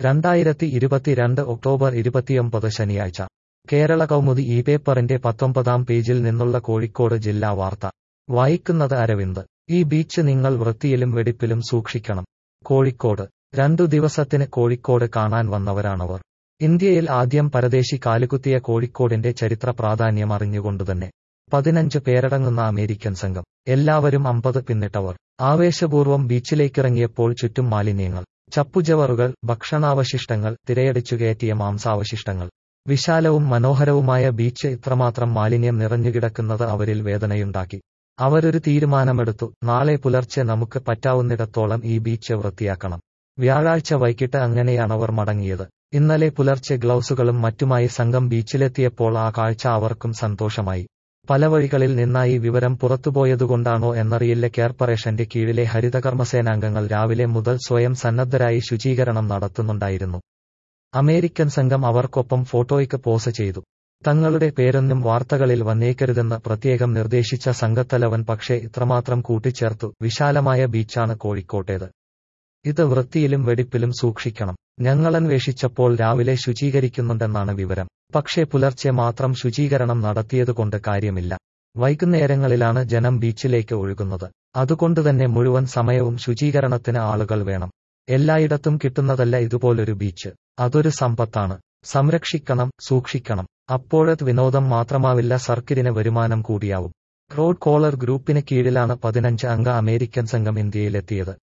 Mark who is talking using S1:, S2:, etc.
S1: രണ്ടായിരത്തി ഇരുപത്തിരണ്ട് ഒക്ടോബർ ഇരുപത്തിയൊമ്പത് ശനിയാഴ്ച കേരള കൗമുദി ഈ പേപ്പറിന്റെ പത്തൊമ്പതാം പേജിൽ നിന്നുള്ള കോഴിക്കോട് ജില്ലാ വാർത്ത വായിക്കുന്നത് അരവിന്ദ് ഈ ബീച്ച് നിങ്ങൾ വൃത്തിയിലും വെടിപ്പിലും സൂക്ഷിക്കണം കോഴിക്കോട് രണ്ടു ദിവസത്തിന് കോഴിക്കോട് കാണാൻ വന്നവരാണവർ ഇന്ത്യയിൽ ആദ്യം പരദേശി കാലുകുത്തിയ കോഴിക്കോടിന്റെ ചരിത്ര പ്രാധാന്യം അറിഞ്ഞുകൊണ്ടുതന്നെ പതിനഞ്ച് പേരടങ്ങുന്ന അമേരിക്കൻ സംഘം എല്ലാവരും അമ്പത് പിന്നിട്ടവർ ആവേശപൂർവ്വം ബീച്ചിലേക്കിറങ്ങിയപ്പോൾ ചുറ്റും മാലിന്യങ്ങൾ ചപ്പുചവറുകൾ ഭക്ഷണാവശിഷ്ടങ്ങൾ തിരയടിച്ചുകയറ്റിയ മാംസാവശിഷ്ടങ്ങൾ വിശാലവും മനോഹരവുമായ ബീച്ച് ഇത്രമാത്രം മാലിന്യം നിറഞ്ഞുകിടക്കുന്നത് അവരിൽ വേദനയുണ്ടാക്കി അവരൊരു തീരുമാനമെടുത്തു നാളെ പുലർച്ചെ നമുക്ക് പറ്റാവുന്നിടത്തോളം ഈ ബീച്ച് വൃത്തിയാക്കണം വ്യാഴാഴ്ച വൈകിട്ട് അങ്ങനെയാണവർ മടങ്ങിയത് ഇന്നലെ പുലർച്ചെ ഗ്ലൗസുകളും മറ്റുമായി സംഘം ബീച്ചിലെത്തിയപ്പോൾ ആ കാഴ്ച അവർക്കും സന്തോഷമായി പല വഴികളിൽ നിന്നായി വിവരം പുറത്തുപോയതുകൊണ്ടാണോ എന്നറിയില്ല കോർപ്പറേഷന്റെ കീഴിലെ ഹരിതകർമ്മസേനാംഗങ്ങൾ രാവിലെ മുതൽ സ്വയം സന്നദ്ധരായി ശുചീകരണം നടത്തുന്നുണ്ടായിരുന്നു അമേരിക്കൻ സംഘം അവർക്കൊപ്പം ഫോട്ടോയ്ക്ക് പോസ് ചെയ്തു തങ്ങളുടെ പേരൊന്നും വാർത്തകളിൽ വന്നേക്കരുതെന്ന് പ്രത്യേകം നിർദ്ദേശിച്ച സംഘത്തലവൻ പക്ഷേ ഇത്രമാത്രം കൂട്ടിച്ചേർത്തു വിശാലമായ ബീച്ചാണ് കോഴിക്കോട്ടേത് ഇത് വൃത്തിയിലും വെടിപ്പിലും സൂക്ഷിക്കണം ഞങ്ങളന്വേഷിച്ചപ്പോൾ രാവിലെ ശുചീകരിക്കുന്നുണ്ടെന്നാണ് വിവരം പക്ഷേ പുലർച്ചെ മാത്രം ശുചീകരണം നടത്തിയതുകൊണ്ട് കാര്യമില്ല വൈകുന്നേരങ്ങളിലാണ് ജനം ബീച്ചിലേക്ക് ഒഴുകുന്നത് അതുകൊണ്ടുതന്നെ മുഴുവൻ സമയവും ശുചീകരണത്തിന് ആളുകൾ വേണം എല്ലായിടത്തും കിട്ടുന്നതല്ല ഇതുപോലൊരു ബീച്ച് അതൊരു സമ്പത്താണ് സംരക്ഷിക്കണം സൂക്ഷിക്കണം അപ്പോഴത് വിനോദം മാത്രമാവില്ല സർക്കിരിന് വരുമാനം കൂടിയാവും റോഡ് കോളർ ഗ്രൂപ്പിന് കീഴിലാണ് പതിനഞ്ച് അംഗ അമേരിക്കൻ സംഘം ഇന്ത്യയിലെത്തിയത്